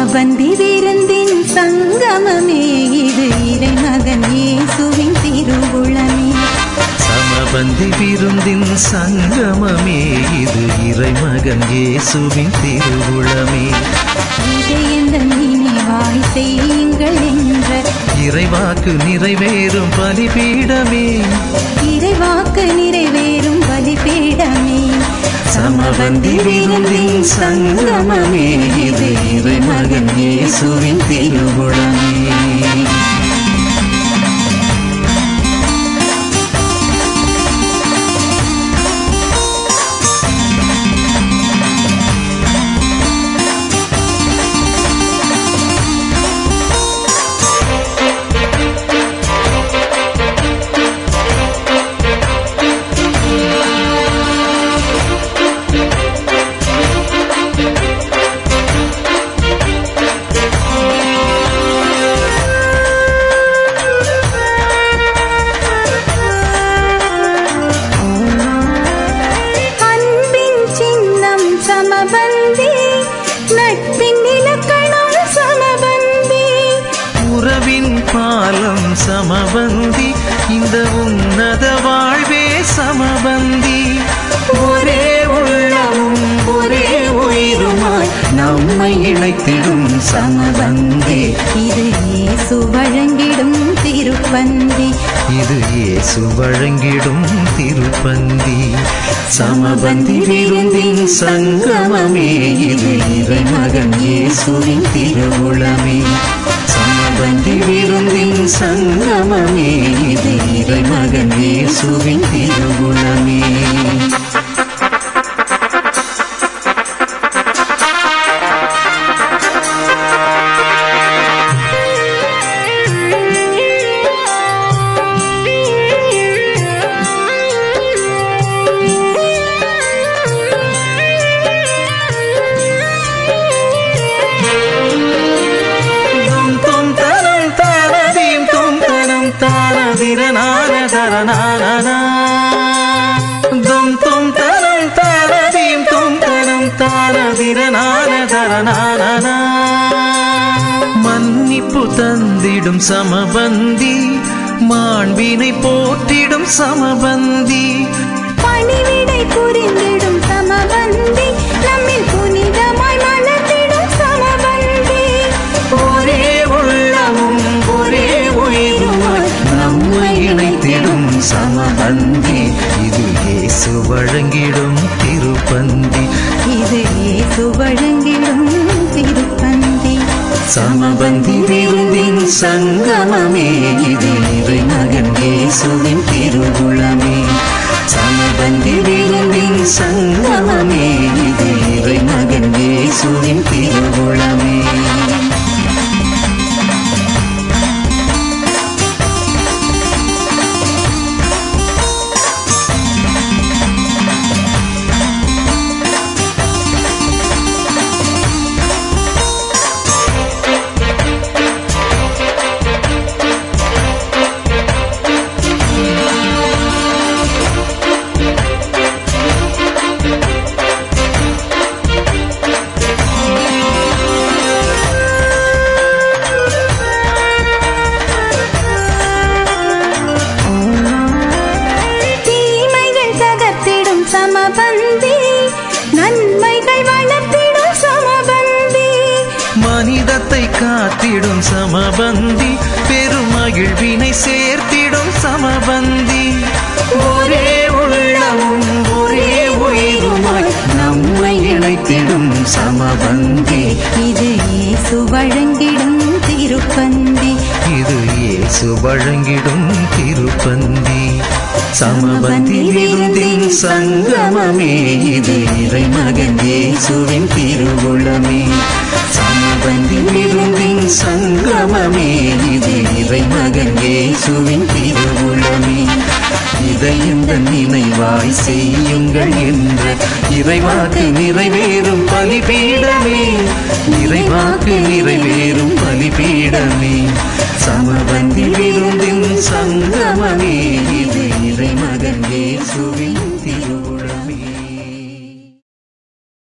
சமபந்தி விருந்தின் சங்கமமே இது இறைமகன் இயேசுவின் திருவுளமே சமபந்தி விருந்தின் சங்கமமே இது இறைமகன் இயேசுவின் திருவுளமே இதை எந்த நினைவாய் செய்யுங்கள் என்ற இறைவாக்கு நிறைவேறும் பலிபீடமே இறைவாக்கு நிறைவேறும் பலிபீடமே சமபந்தி விருந்தின் சங்கமமே இது இறைமகன் இயேசுவின் திருவுளமே அன்பின் சின்னம் சமபந்தி நட்பின் இலக்கணம் சமபந்தி உறவின் பாலம் சமபந்தி இந்த உன்னத வாழ்வே சமபந்தி ஒரே உள்ளமும் ஒரே உயிருமாய் நம்மை இணைத்திடும் சமபந்தி இது இயேசு வழங்கிடும் திருப்பந்தி இது இயேசு வழங்கிடும் திருப்பந்தி சமபந்தி விருந்தின் சங்கமமே இது இறைமகன் இயேசுவின் திருவுளமே சமபந்தி விருந்தின் சங்கமமே இது இறைமகன் இயேசுவின் திருவுளமே தும் தும் தரம் தாரதீம் தும் தரம் தாரதிரனான தரனானா தும் தும் தரம் தாரதீம் தும் தரம் தாரதிரனான தரனானா மன்னிப்பு தந்திடும் சமபந்தி மாண்பினை போற்றிடும் சமபந்தி பணிவிடை புரிந்திடும் சமபந்தி நம்மில் புனிதமாய் மலர்ந்திடும் சமபந்தி ஒரே உள்ளமும் ஒரே உயிருமாய் நம்மை இணைத்திடும் சமபந்தி இது இயேசு வழங்கிடும் திருப்பந்தி இது இயேசு வழங்கிடும் திருப்பந்தி சமபந்தி விருந்தின் சங்கமமே இது இறைமகன் இயேசுவின் திருவுளமே சமபந்தி விருந்தின் சங்கமமே இது இறைமகன் இயேசுவின் திருவுளமே தீமைகள் தகர்த்திடும் சமபந்தி நன்மைகள் வளர்த்திடும் சமபந்தி மனிதத்தை காத்திடும் சமபந்தி பெருமகிழ்வினை சேர்த்திடும் சமபந்தி ஒரே உள்ளமும் ஒரே உயிருமாய் நம்மை இணைத்திடும் சமபந்தி இது இயேசு வழங்கிடும் திருப்பந்தி இது இயேசு வழங்கிடும் திருப்பந்தி சமபந்தி விருந்தின் சங்கமமே இது இறைமகன் இயேசுவின் திருவுளமே சமபந்தி விருந்தின் சங்கமமே இது இறைமகன் இயேசுவின் திருவுளமே இதை இந்த நினைவாய் செய்யுங்கள் என்ற இறைவாக்கு நிறைவேறும் பலிபீடமே இறைவாக்கு நிறைவேறும் பலிபீடமே சமபந்தி விருந்தின் சங்கமமே இது இறைமகன் இயேசுவே